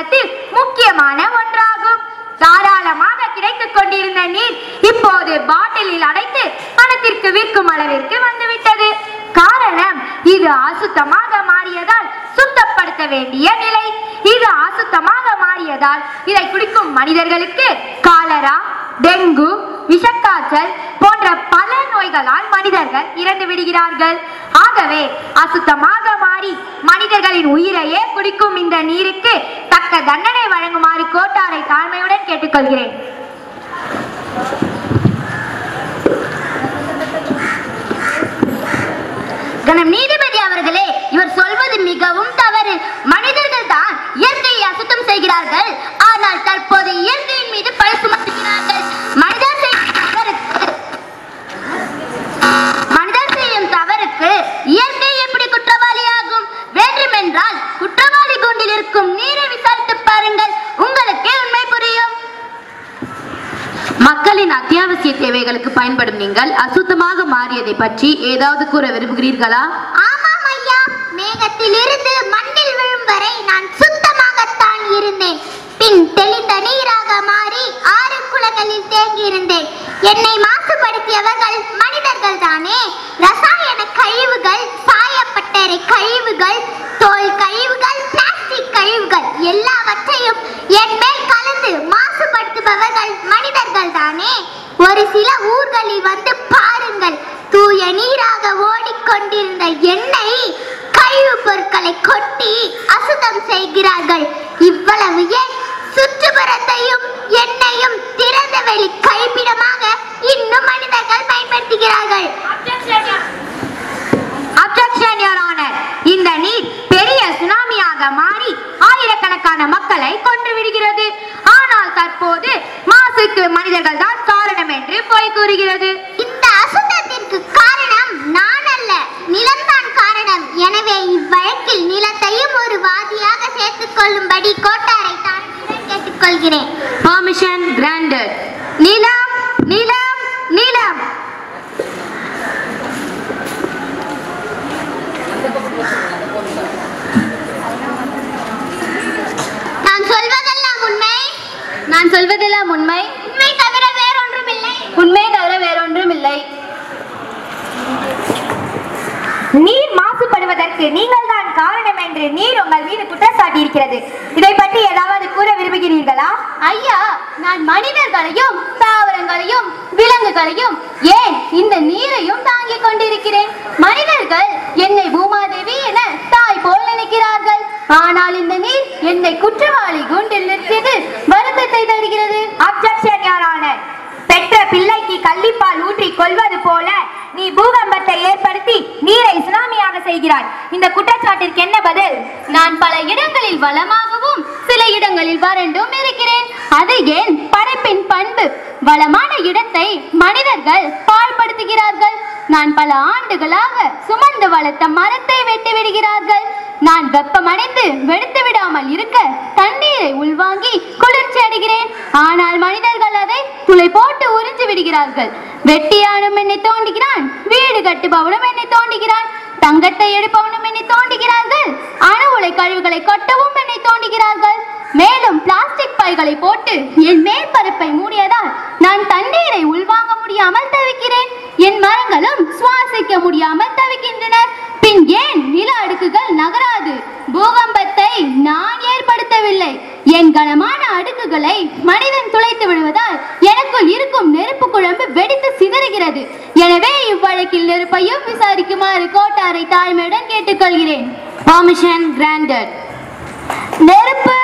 காலத்தில் முக்கியமான ஒன்றாகும் தாராளமாக கிடைத்துக் கொண்டிருந்த நீர் இப்போது பாட்டிலில் அடைத்து பணத்திற்கு விற்கும் அளவிற்கு வந்துவிட்டது காரணம் இது அசுத்தமாக மாறியதால் சுத்தப்படுத்த வேண்டிய நிலை இது அசுத்தமாக மாறியதால் இதை குடிக்கும் மனிதர்களுக்கு காலரா டெங்கு விஷக்காய்ச்சல் போன்ற பல நோய்களால் மனிதர்கள் இறந்து விடுகிறார்கள் ஆகவே அசுத்தமாக மாறி மனிதர்களின் உயிரையே குடிக்கும் இந்த நீருக்கு தக்க தண்டனை வழங்குமாறு கோட்டாரை தாழ்மையுடன் கேட்டுக்கொள்கிறேன் கணம் நீதிபதி அவர்களே இவர் சொல்வது மிகவும் தவறு மனிதர்கள் தான் இயற்கையை அசுத்தம் செய்கிறார்கள் ஆனால் தற்போது இயற்கையின் மீது பழி சுமத்துகிறார்கள் மனிதர் செய்யும் தவறுக்கு மனிதர் செய்யும் தவறுக்கு இயற்கை எப்படி குற்றவாளியாகும் வேண்டுமென்றால் குற்றவாளி கூண்டில் இருக்கும் நீரை விசாரித்து பாருங்கள் உங்களுக்கே உண்மை புரியும் மக்களின் அத்தியாவசிய தேவைகளுக்கு பயன்படும் நீங்கள் அசுத்தமாக மாறியதை பற்றி ஏதாவது கூற விரும்புகிறீர்களா ஆமாம் ஐயா மேகத்தில் இருந்து மண்ணில் விழும் வரை நான் சுத்தமாகத்தான் இருந்தேன் பின் தெளிந்த நீராக மாறி ஆறு குளங்களில் தேங்கி இருந்தேன் என்னை மாசுபடுத்தியவர்கள் மனிதர்கள் தானே ரசாயன கழிவுகள் சாயப்பட்டறை கழிவுகள் தோல் கழிவுகள் பிளாஸ்டிக் கழிவுகள் எல்லாவற்றையும் என் மேல் கலந்து மாசுபடுத்துபவர்கள் மனிதர்கள் தானே ஒரு சில ஊர்களில் வந்து பாருங்கள் தூய நீராக ஓடிக்கொண்டிருந்த எண்ணெய் கழிவுப் பொருட்களை கொட்டி அசுத்தம் செய்கிறார்கள் இவ்வளவு ஏன் சுற்றுப்புறத்தையும் எண்ணெயும் திறந்த வெளி கழிப்பிடமாக இன்னும் மனிதர்கள் பயன்படுத்துகிறார்கள் அப்ஜெக்ஷன் யுவர் ஆனர் இந்த நீர் பெரிய சுனாமியாக மாறி ஆயிரக்கணக்கான மக்களை கொன்று விடுகிறது ஆனால் தற்போது மாசுக்கு மனிதர்கள் தான் காரணம் என்று போய் கூறுகிறது இந்த அசுத்தத்திற்கு காரணம் நான் அல்ல நிலம்தான் காரணம் எனவே இவ்வழக்கில் நிலத்தையும் ஒரு வாதியாக சேர்த்துக் கொள்ளும்படி கோட்டாரை தான் கேட்டுக்கொள்கிறேன் பர்மிஷன் கிராண்டட் நிலம் நிலம் நிலம் நான் சொல்வதெல்லாம் உண்மை நான் சொல்வதெல்லாம் உண்மை உண்மை தவிர வேறொன்றுமில்லை உண்மை தவிர வேறொன்றும் இல்லை நீர் மாசுபடுவதற்கு நீங்கள் தான் காரணம் என்று நீர் உங்கள் மீது குற்றச்சாட்டி இருக்கிறது இதை பற்றி ஏதாவது கூற விரும்புகிறீர்களா ஐயா நான் மனிதர்களையும் தாவரங்களையும் விலங்குகளையும் ஏன் இந்த நீரையும் தாங்கிக் கொண்டிருக்கிறேன் மனிதர்கள் என்னை பூமாதேவி என தாய் போல் நினைக்கிறார்கள் ஆனால் இந்த நீர் என்னை குற்றவாளி கூண்டில் நிறுத்தியது வருத்தத்தை தருகிறது அப்ஜெக்ஷன் யுவர் ஆனர் பெற்ற பிள்ளைக்கு கள்ளிப்பால் ஊற்றி கொள்வது போல நீ பூகம்பத்தை ஏற்படுத்தி நீரை சுனாமியாக செய்கிறாய் இந்த குற்றச்சாட்டிற்கு என்ன பதில் நான் பல இடங்களில் வளமாகவும் சில இடங்களில் வறண்டும் இருக்கிறேன் அது ஏன் படைப்பின் பண்பு வளமான இடத்தை மனிதர்கள் பாழ்படுத்துகிறார்கள் நான் பல ஆண்டுகளாக சுமந்து வளர்த்த மரத்தை வெட்டி விடுகிறார்கள் நான் வெப்பமடைந்து வெடித்து விடாமல் இருக்க தண்ணீரை உள்வாங்கி குளிர்ச்சி அடைகிறேன் ஆனால் மனிதர்கள் அதை துளை போட்டு உறிஞ்சு விடுகிறார்கள் வெட்டியானும் என்னை தோண்டுகிறான் வீடு கட்டுபவனும் என்னை தோண்டுகிறான் தங்கத்தை எடுப்பவனும் என்னை தோண்டுகிறார்கள் அணு உலை கழிவுகளை கொட்டவும் என்னை தோண்டுகிறார்கள் மேலும் பிளாஸ்டிக் பைகளை போட்டு என் மேற்பரப்பை மூடியதால் நான் தண்ணீரை உள்வாங்க முடியாமல் தவிக்கிறேன் என் மரங்களும் சுவாசிக்க முடியாமல் தவிக்கின்றனர் பின் ஏன் நில அடுக்குகள் நகராது பூகம்பத்தை நான் ஏற்படுத்தவில்லை என் கனமான அடுக்குகளை மனிதன் துளைத்து விடுவதால் எனக்குள் இருக்கும் நெருப்பு குழம்பு வெடித்து சிதறுகிறது எனவே இவ்வழக்கில் நெருப்பையும் விசாரிக்குமாறு கோட்டாரை தாழ்மையுடன் கேட்டுக்கொள்கிறேன் பர்மிஷன் கிராண்டட் நெருப்பு